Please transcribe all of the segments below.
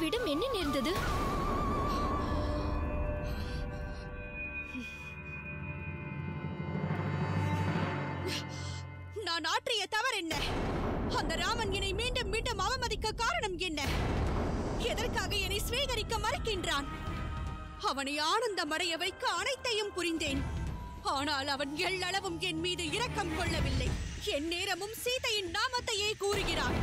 தேவியிடம் என்ன நேர்ந்தது நான் ஆற்றிய தவறு என்ன அந்த ராமன் என்னை மீண்டும் மீண்டும் அவமதிக்க காரணம் என்ன எதற்காக என்னை சுவீகரிக்க மறுக்கின்றான் அவனை ஆனந்தமடைய வைக்க அனைத்தையும் புரிந்தேன் ஆனால் அவன் எள்ளளவும் என் மீது இரக்கம் கொள்ளவில்லை என் நேரமும் சீதையின் நாமத்தையே கூறுகிறான்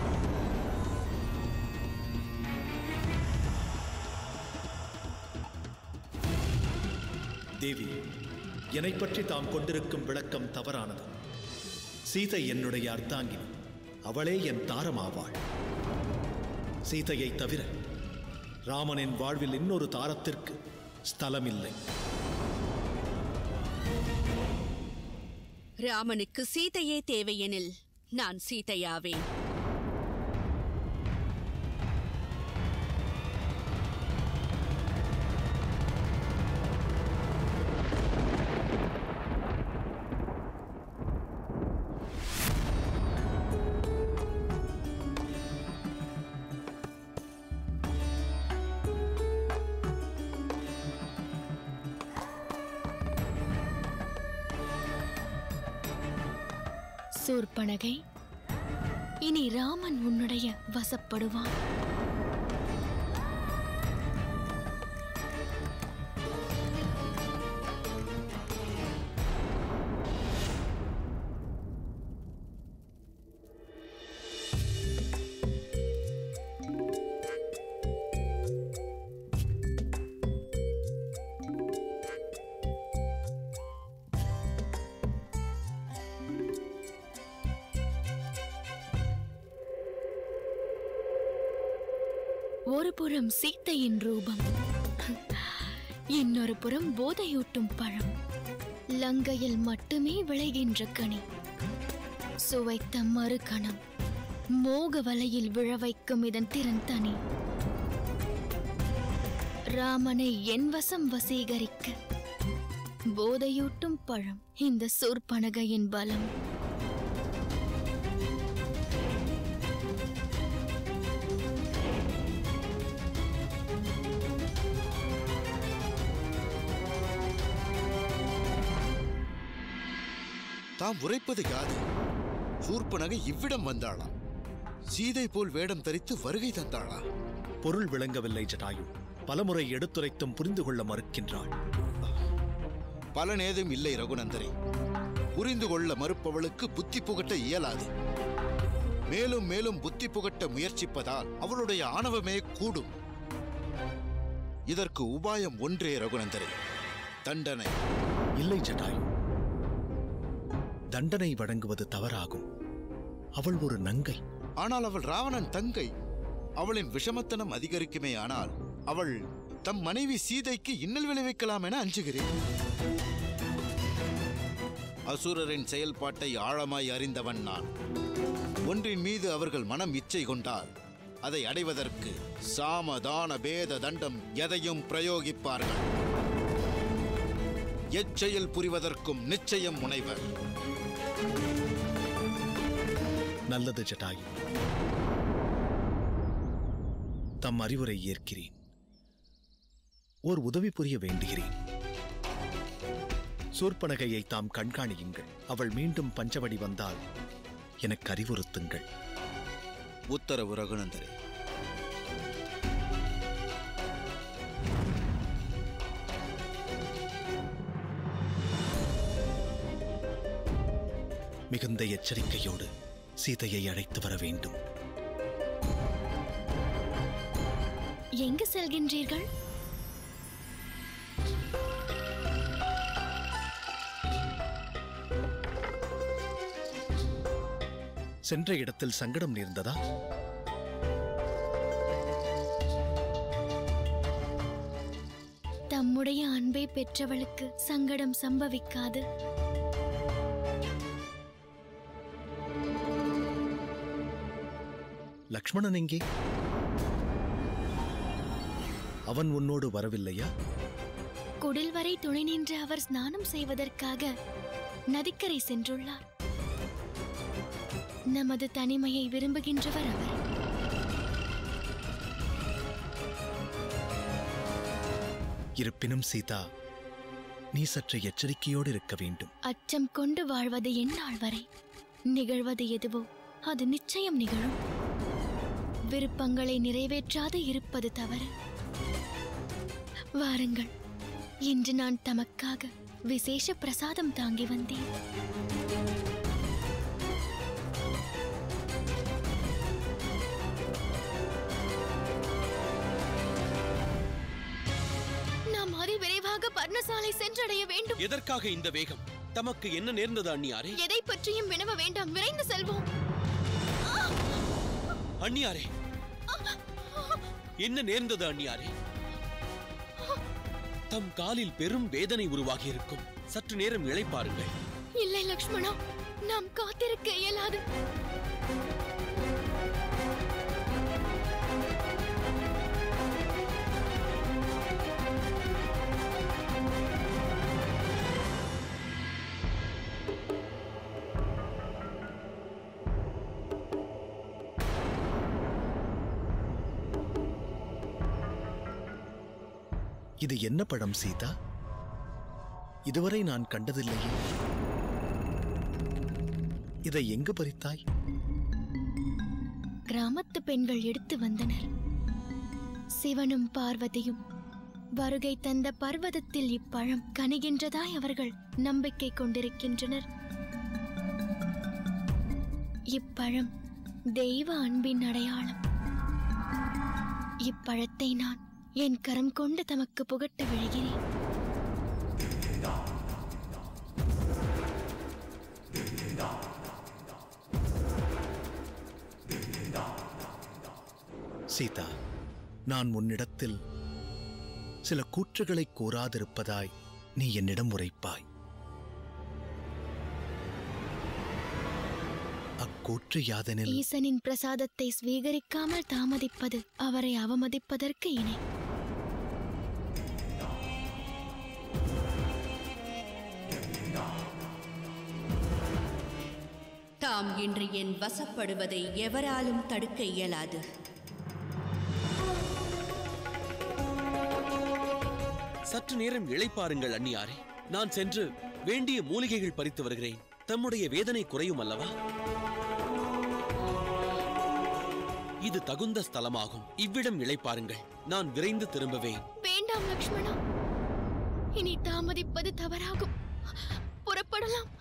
தேவி என்னை பற்றி தாம் கொண்டிருக்கும் விளக்கம் தவறானது சீதை என்னுடைய அர்த்தாங்கினி அவளே என் தாரமாவாள் சீதையை தவிர ராமனின் வாழ்வில் இன்னொரு தாரத்திற்கு ஸ்தலமில்லை ராமனுக்கு சீதையே தேவையெனில் நான் சீதையாவேன் சூர்பனகை இனி ராமன் உன்னுடைய வசப்படுவான் ஒரு புறம் சீத்தையின் ரூபம் இன்னொரு புறம் போதையூட்டும் பழம் லங்கையில் மட்டுமே விளைகின்ற கனி சுவைத்த மறுகணம் மோக வலையில் விழ வைக்கும் இதன் திறன் தனி ராமனை என் வசம் வசீகரிக்க போதையூட்டும் பழம் இந்த சூர்பனகையின் பலம் தாம் உரைப்பது யாது சூர்ப்பனகை இவ்விடம் வந்தாளா சீதை போல் வேடம் தரித்து வருகை தந்தாளா பொருள் விளங்கவில்லை ஜடாயு பலமுறை எடுத்துரைத்தும் புரிந்து கொள்ள மறுக்கின்றாள் பலனேதும் இல்லை ரகுநந்தரே புரிந்து கொள்ள மறுப்பவளுக்கு புத்தி புகட்ட இயலாது மேலும் மேலும் புத்தி புகட்ட முயற்சிப்பதால் அவளுடைய ஆணவமே கூடும் இதற்கு உபாயம் ஒன்றே ரகுநந்தரே தண்டனை இல்லை ஜடாயு தண்டனை வழங்குவது தவறாகும் அவள் ஒரு நங்கை ஆனால் அவள் ராவணன் தங்கை அவளின் விஷமத்தனம் அதிகரிக்குமே ஆனால் அவள் தம் மனைவி சீதைக்கு இன்னல் விளைவிக்கலாம் என அஞ்சுகிறேன் அசுரரின் செயல்பாட்டை ஆழமாய் அறிந்தவன் நான் ஒன்றின் மீது அவர்கள் மனம் இச்சை கொண்டால் அதை அடைவதற்கு சாம தான பேத தண்டம் எதையும் பிரயோகிப்பார்கள் எச்செயல் புரிவதற்கும் நிச்சயம் முனைவர் நல்லது ஜடாயு தம் அறிவுரை ஏற்கிறேன் ஓர் உதவி புரிய வேண்டுகிறேன் சூர்ப்பனகையை தாம் கண்காணியுங்கள் அவள் மீண்டும் பஞ்சவடி வந்தால் எனக்கு அறிவுறுத்துங்கள் உத்தரவு ரகுநந்தரே மிகுந்த எச்சரிக்கையோடு சீதையை அழைத்து வர வேண்டும் எங்கு செல்கின்றீர்கள் சென்ற இடத்தில் சங்கடம் நேர்ந்ததா தம்முடைய அன்பை பெற்றவளுக்கு சங்கடம் சம்பவிக்காது லக்ஷ்மணன் எங்கே அவன் உன்னோடு வரவில்லையா குடில் வரை துணை நின்று அவர் ஸ்நானம் செய்வதற்காக நதிக்கரை சென்றுள்ளார் நமது தனிமையை விரும்புகின்றவர் அவர் இருப்பினும் சீதா நீ சற்று எச்சரிக்கையோடு இருக்க வேண்டும் அச்சம் கொண்டு வாழ்வது எந்நாள் வரை நிகழ்வது எதுவோ அது நிச்சயம் நிகழும் விருப்பங்களை நிறைவேற்றாது இருப்பது தவறு வாருங்கள் இன்று நான் தமக்காக விசேஷ பிரசாதம் தாங்கி வந்தேன் நாம் அதிவிரைவாக பர்ணசாலை சென்றடைய வேண்டும் எதற்காக இந்த வேகம் தமக்கு என்ன நேர்ந்தது அண்ணியாரே எதை பற்றியும் வினவ வேண்டாம் விரைந்து செல்வோம் அண்ணியாரே என்ன நேர்ந்தது அண்ணியாரே தம் காலில் பெரும் வேதனை உருவாகி இருக்கும் சற்று நேரம் இளைப்பாருங்கள் இல்லை லக்ஷ்மணா நாம் காத்திருக்க இயலாது இது என்ன பழம் சீதா இதுவரை நான் கண்டதில்லையே இதை எங்கு பறித்தாய் கிராமத்து பெண்கள் எடுத்து வந்தனர் சிவனும் பார்வதியும் வருகை தந்த பர்வதத்தில் இப்பழம் கனிகின்றதாய் அவர்கள் நம்பிக்கை கொண்டிருக்கின்றனர் இப்பழம் தெய்வ அன்பின் அடையாளம் இப்பழத்தை நான் என் கரம் கொண்டு தமக்கு புகட்ட விழுகிறேன் சீதா நான் உன்னிடத்தில் சில கூற்றுகளை கூறாதிருப்பதாய் நீ என்னிடம் உரைப்பாய் அக்கூற்று யாதெனில் ஈசனின் பிரசாதத்தை ஸ்வீகரிக்காமல் தாமதிப்பது அவரை அவமதிப்பதற்கு இணை தாம் இன்று என் வசப்படுவதை எவராலும் தடுக்க இயலாது சற்று நேரம் இளைப்பாருங்கள் அண்ணியாரே நான் சென்று வேண்டிய மூலிகைகள் பறித்து வருகிறேன் தம்முடைய வேதனை குறையும் அல்லவா இது தகுந்த ஸ்தலமாகும் இவ்விடம் இளைப்பாருங்கள் நான் விரைந்து திரும்புவேன் வேண்டாம் லக்ஷ்மணா இனி தாமதிப்பது தவறாகும் புறப்படலாம்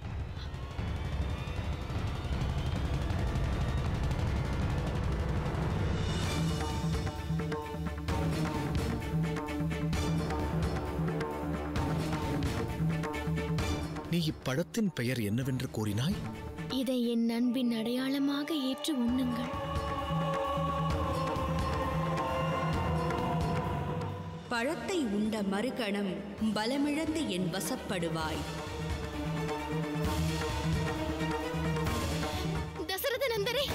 நீ இப்பழத்தின் பெயர் என்னவென்று கூறினாய் இதை என் அன்பின் அடையாளமாக ஏற்று உண்ணுங்கள் பழத்தை உண்ட மறுகணம் பலமிழந்து என் வசப்படுவாய் தசரத நந்தரே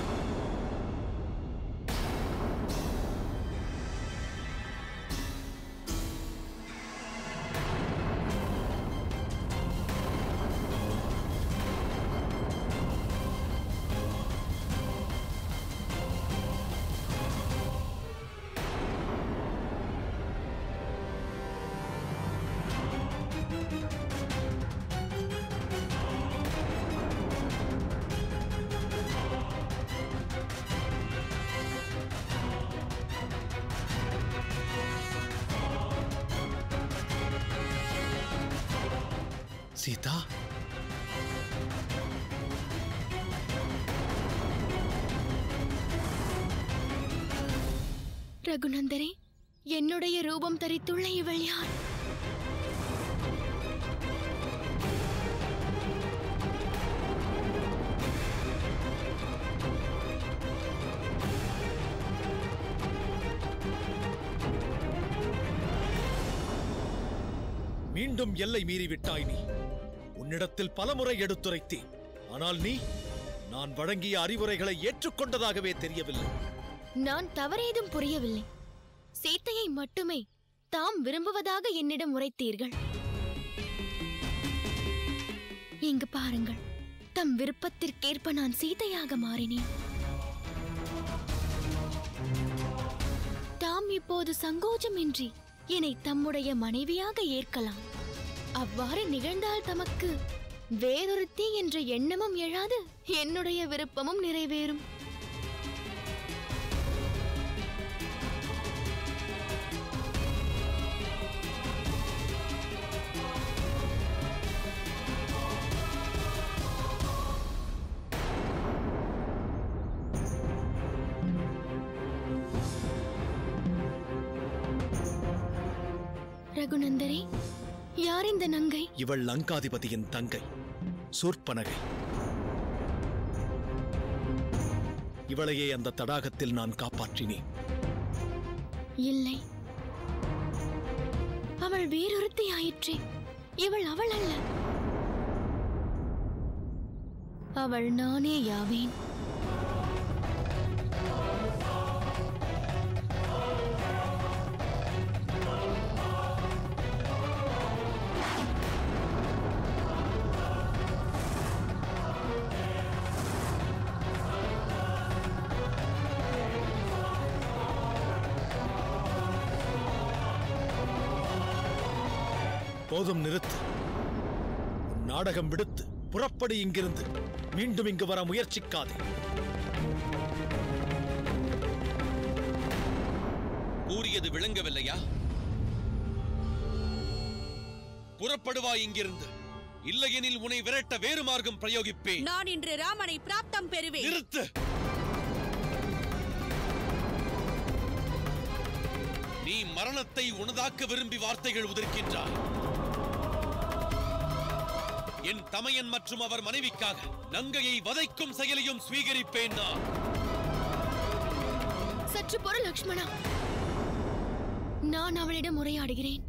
சீதா ரகுநந்தரே என்னுடைய ரூபம் தரித்துள்ள இவள் யார் மீண்டும் எல்லை மீறிவிட்டாய் நீ உன்னிடத்தில் பலமுறை எடுத்துரைத்தேன் ஆனால் நீ நான் வழங்கிய அறிவுரைகளை ஏற்றுக்கொண்டதாகவே தெரியவில்லை நான் தவறேதும் புரியவில்லை சீத்தையை மட்டுமே தாம் விரும்புவதாக என்னிடம் உரைத்தீர்கள் இங்கு பாருங்கள் தம் விருப்பத்திற்கேற்ப நான் சீதையாக மாறினேன் தாம் இப்போது சங்கோஜமின்றி என்னை தம்முடைய மனைவியாக ஏற்கலாம் அவ்வாறு நிகழ்ந்தால் தமக்கு வேறொருத்தி என்ற எண்ணமும் எழாது என்னுடைய விருப்பமும் நிறைவேறும் ரகுநந்தரே யார் இந்த நங்கை இவள் லங்காதிபதியின் தங்கை சூர்ப்பனகை இவளையே அந்த தடாகத்தில் நான் காப்பாற்றினேன் இல்லை அவள் வேறொருத்தி ஆயிற்றே இவள் அவள் அல்ல அவள் நானே யாவேன் போதும் நிறுத்து உன் நாடகம் விடுத்து புறப்படு இங்கிருந்து மீண்டும் இங்கு வர முயற்சிக்காதே கூறியது விளங்கவில்லையா புறப்படுவாய் இங்கிருந்து இல்லையெனில் உன்னை விரட்ட வேறு மார்க்கம் பிரயோகிப்பேன் நான் இன்று ராமனை பிராப்தம் பெறுவேன் நிறுத்து நீ மரணத்தை உனதாக்க விரும்பி வார்த்தைகள் உதிர்க்கின்றாய் என் தமையன் மற்றும் அவர் மனைவிக்காக நங்கையை வதைக்கும் செயலையும் ஸ்வீகரிப்பேன் நான் சற்று பொறு லக்ஷ்மணா நான் அவளிடம் உரையாடுகிறேன்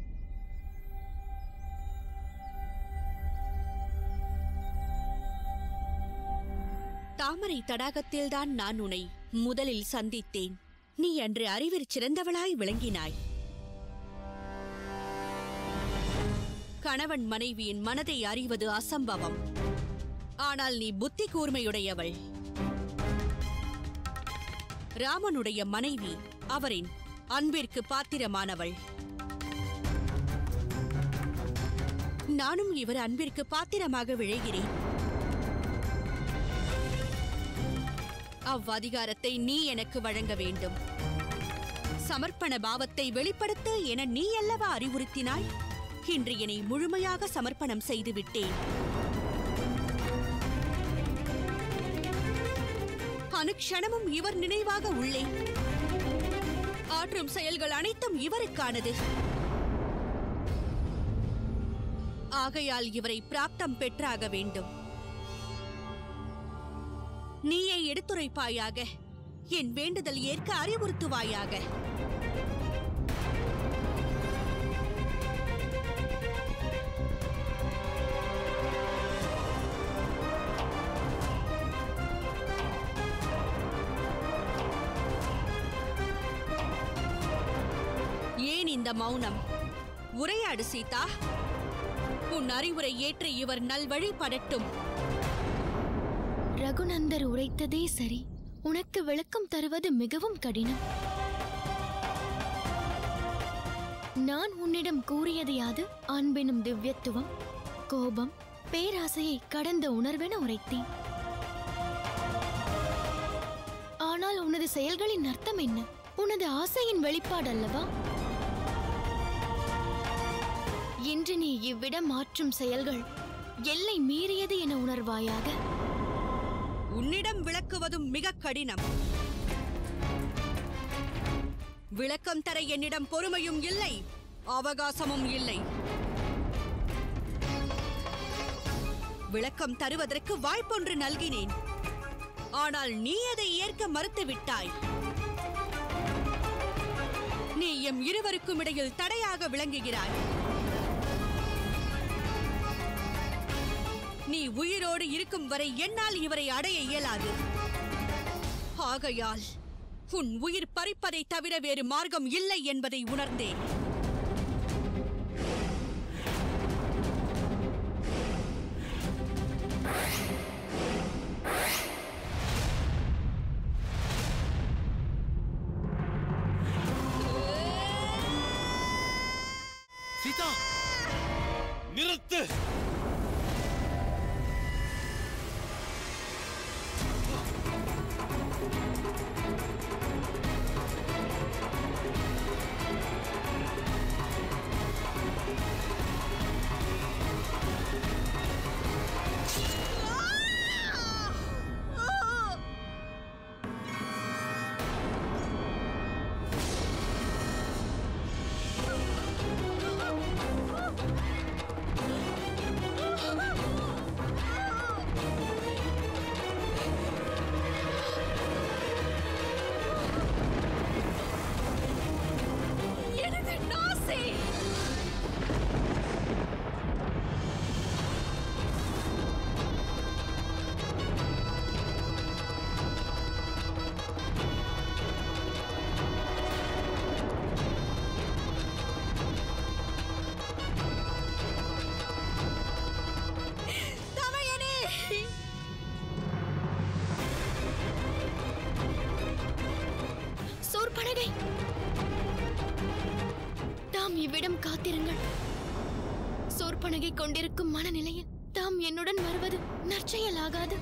தாமரை தடாகத்தில்தான் நான் உன்னை முதலில் சந்தித்தேன் நீ அன்று அறிவில் சிறந்தவளாய் விளங்கினாய் கணவன் மனைவியின் மனதை அறிவது அசம்பவம் ஆனால் நீ புத்தி கூர்மையுடையவள் ராமனுடைய மனைவி அவரின் அன்பிற்கு பாத்திரமானவள் நானும் இவர் அன்பிற்கு பாத்திரமாக விழைகிறேன் அவ்வதிகாரத்தை நீ எனக்கு வழங்க வேண்டும் சமர்ப்பண பாவத்தை வெளிப்படுத்த என நீ அல்லவா அறிவுறுத்தினாய் இன்று என்னை முழுமையாக சமர்ப்பணம் செய்து விட்டேன் அனுக்ஷணமும் இவர் நினைவாக உள்ளேன் ஆற்றும் செயல்கள் அனைத்தும் இவருக்கானது ஆகையால் இவரை பிராப்தம் பெற்றாக வேண்டும் நீயே எடுத்துரைப்பாயாக என் வேண்டுதல் ஏற்க அறிவுறுத்துவாயாக ஏன் இந்த மௌனம் உரையாடு சீதா உன் அறிவுரை ஏற்று இவர் நல்வழி படட்டும் ரகுநந்தர் உரைத்ததே சரி உனக்கு விளக்கம் தருவது மிகவும் கடினம் நான் உன்னிடம் கூறியது யாது அன்பெனும் திவ்யத்துவம் கோபம் பேராசையை கடந்த உணர்வென உரைத்தேன் ஆனால் உனது செயல்களின் அர்த்தம் என்ன உனது ஆசையின் வெளிப்பாடு அல்லவா இன்று நீ இவ்விடம் மாற்றும் செயல்கள் எல்லை மீறியது என உணர்வாயாக உன்னிடம் விளக்குவதும் மிக கடினம் விளக்கம் தர என்னிடம் பொறுமையும் இல்லை அவகாசமும் இல்லை விளக்கம் தருவதற்கு வாய்ப்பொன்று நல்கினேன் ஆனால் நீ அதை ஏற்க மறுத்து விட்டாய் நீ எம் இருவருக்கும் இடையில் தடையாக விளங்குகிறாய் நீ உயிரோடு இருக்கும் வரை என்னால் இவரை அடைய இயலாது ஆகையால் உன் உயிர் பறிப்பதை தவிர வேறு மார்க்கம் இல்லை என்பதை உணர்ந்தேன் நிறுத்து எனது நாசி தமையனே சூர்பனகை தாம் இவ்விடம் காத்திருங்கள் சோர்பனகை கொண்டிருக்கும் மனநிலையில் தாம் என்னுடன் வருவது நற்செயலாகாது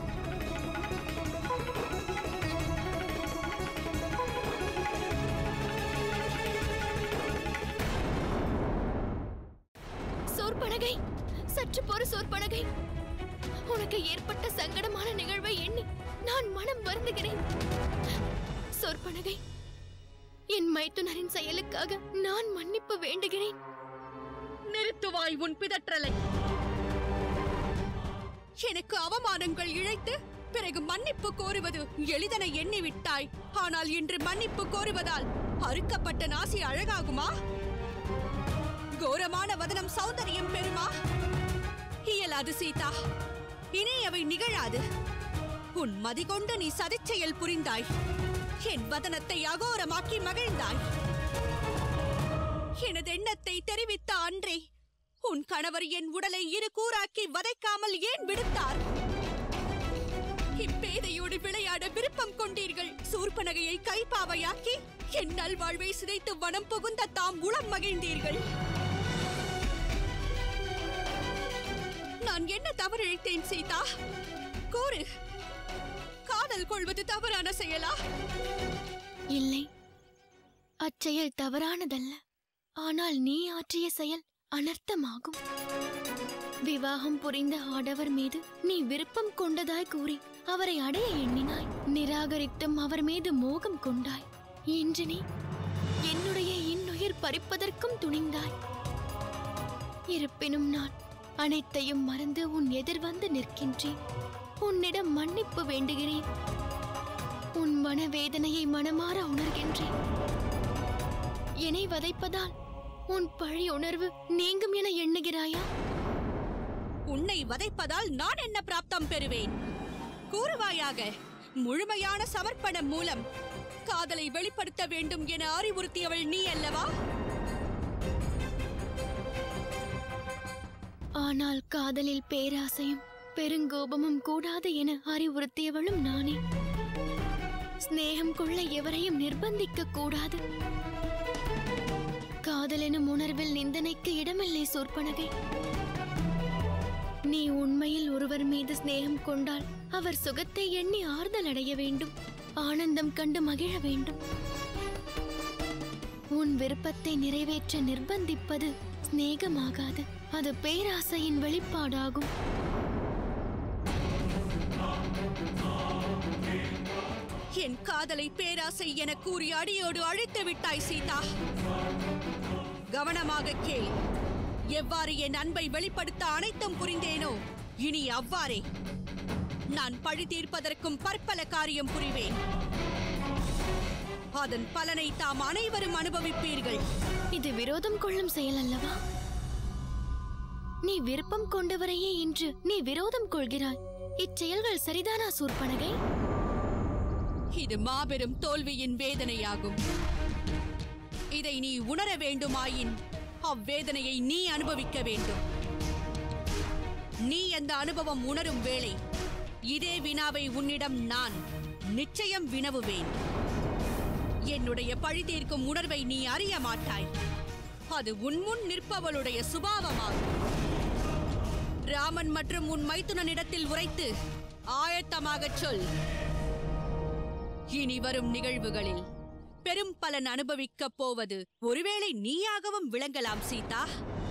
சோர்பனகை சற்று பொறு சோர்பனகை உனக்கு ஏற்பட்ட சங்கடமான நிகழ்வை எண்ணி நான் மனம் வருந்துகிறேன் சோர்பனகை என் மைத்துனரின் செயலுக்காக நான் மன்னிப்பு வேண்டுகிறேன் நிறுத்துவாய் உன் பிதற்றலை எனக்கு அவமானங்கள் இழைத்து பிறகு மன்னிப்பு கோருவது எளிதென எண்ணி விட்டாய் ஆனால் இன்று மன்னிப்பு கோருவதால் அறுக்கப்பட்ட நாசி அழகாகுமா கோரமான வதனம் சௌந்தரியம் பெறுமா இயலாது சீதா இனி அவை நிகழாது உன் மதிகொண்டு நீ சதிச்செயல் புரிந்தாய் என் வதனத்தை அகோரமாக்கி மகிழ்ந்தாய் எனது எண்ணத்தை தெரிவித்த அன்றே உன் கணவர் என் உடலை இரு கூறாக்கி வதைக்காமல் ஏன் விடுத்தார் இப்பேதையோடு விளையாட விருப்பம் கொண்டீர்கள் சூர்பனகையை கைப்பாவையாக்கி என் நல்வாழ்வை சிதைத்து வனம் புகுந்த தாம் உளம் மகிழ்ந்தீர்கள் நான் என்ன தவறிழைத்தேன் சீதா கூறு காதல் கொள்வது தவறான செயலா இல்லை அச்செயல் தவறானதல்ல ஆனால் நீ ஆற்றிய செயல் அனர்த்தமாகும் விவாகம் புரிந்த ஆடவர் மீது நீ விருப்பம் கொண்டதாய் கூறி அவரை அடைய எண்ணினாய் நிராகரித்தும் அவர் மீது மோகம் கொண்டாய் இன்று நீ என்னுடைய இன்னுயிர் பறிப்பதற்கும் துணிந்தாய் இருப்பினும் நான் அனைத்தையும் மறந்து உன் எதிர் வந்து நிற்கின்றேன் உன்னிடம் மன்னிப்பு வேண்டுகிறேன் உன் மனவேதனையை மனமாற உணர்கின்றேன் என்னை வதைப்பதால் உன் பழி உணர்வு நீங்கும் என எண்ணுகிறாயா உன்னை வதைப்பதால் நான் என்ன பிராப்தம் பெறுவேன் கூறுவாயாக முழுமையான சமர்ப்பணம் மூலம் காதலை வெளிப்படுத்த வேண்டும் என அறிவுறுத்தியவள் நீ அல்லவா ஆனால் காதலில் பேராசையும் பெருங்கோபமும் கூடாது என அறிவுறுத்தியவளும் நானே சிநேகம் கொள்ள எவரையும் நிர்பந்திக்க கூடாது காதலெனும் உணர்வில் நிந்தனைக்கு இடமில்லை சோர்பனகை நீ உண்மையில் ஒருவர் மீது சிநேகம் கொண்டால் அவர் சுகத்தை எண்ணி ஆறுதல் அடைய வேண்டும் ஆனந்தம் கண்டு மகிழ வேண்டும் உன் விருப்பத்தை நிறைவேற்ற நிர்பந்திப்பது சிநேகமாகாது அது பேராசையின் வெளிப்பாடாகும் என் காதலை பேராசை என கூறி அடியோடு அழித்து விட்டாய் சீதா கவனமாக கேள் எவ்வாறு என் அன்பை வெளிப்படுத்த அனைத்தும் புரிந்தேனோ இனி அவ்வாறே நான் பழி தீர்ப்பதற்கும் பற்பல காரியம் புரிவேன் அதன் பலனை தாம் அனைவரும் அனுபவிப்பீர்கள் இது விரோதம் கொள்ளும் செயல் அல்லவா நீ விருப்பம் கொண்டவரையே இன்று நீ விரோதம் கொள்கிறாய் இச்செயல்கள் சரிதானா சூர்பனகை இது மாபெரும் தோல்வியின் வேதனையாகும் இதை நீ உணர வேண்டுமாயின் அவ்வேதனையை நீ அனுபவிக்க வேண்டும் நீ அந்த அனுபவம் உணரும் வேளை இதே வினாவை உன்னிடம் நான் நிச்சயம் வினவுவேன் என்னுடைய பழி தீர்க்கும் உணர்வை நீ அறிய மாட்டாய் அது உன் முன் நிற்பவளுடைய சுபாவமாகும் ராமன் மற்றும் உன் மைத்துனனிடத்தில் உரைத்து ஆயத்தமாகச் சொல் இனி வரும் நிகழ்வுகளில் பெரும் பலன் அனுபவிக்கப் போவது ஒருவேளை நீயாகவும் விளங்கலாம் சீதா